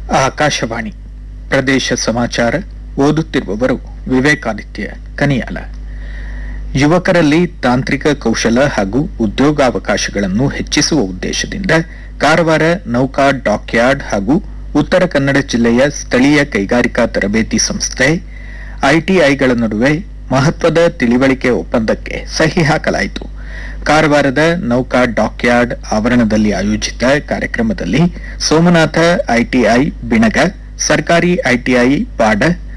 ಆಕಾಶವಾಣಿ ಪ್ರದೇಶ ಸಮಾಚಾರ ಓದುತ್ತಿರುವವರು ವಿವೇಕಾದಿತ್ಯ ಕನಿಯಾಲ ಯುವಕರಲ್ಲಿ ತಾಂತ್ರಿಕ ಕೌಶಲ ಹಾಗೂ ಉದ್ಯೋಗಾವಕಾಶಗಳನ್ನು ಹೆಚ್ಚಿಸುವ ಉದ್ದೇಶದಿಂದ ಕಾರವಾರ ನೌಕಾ ಡಾಕ್ಯಾರ್ಡ್ ಹಾಗೂ ಉತ್ತರ ಕನ್ನಡ ಜಿಲ್ಲೆಯ ಸ್ಥಳೀಯ ಕೈಗಾರಿಕಾ ತರಬೇತಿ ಸಂಸ್ಥೆ ಐಟಿಐಗಳ ನಡುವೆ ಮಹತ್ವದ ತಿಳಿವಳಿಕೆ ಒಪ್ಪಂದಕ್ಕೆ ಸಹಿ ಹಾಕಲಾಯಿತು ಕಾರವಾರದ ನೌಕಾ ಡಾಕ್ಯಾರ್ಡ್ ಆವರಣದಲ್ಲಿ ಆಯೋಜಿತ ಕಾರ್ಯಕ್ರಮದಲ್ಲಿ ಸೋಮನಾಥ ಐಟಿಐ ಬಿಣಗ ಸರ್ಕಾರಿ ಐಟಿಐ ಬಾಡ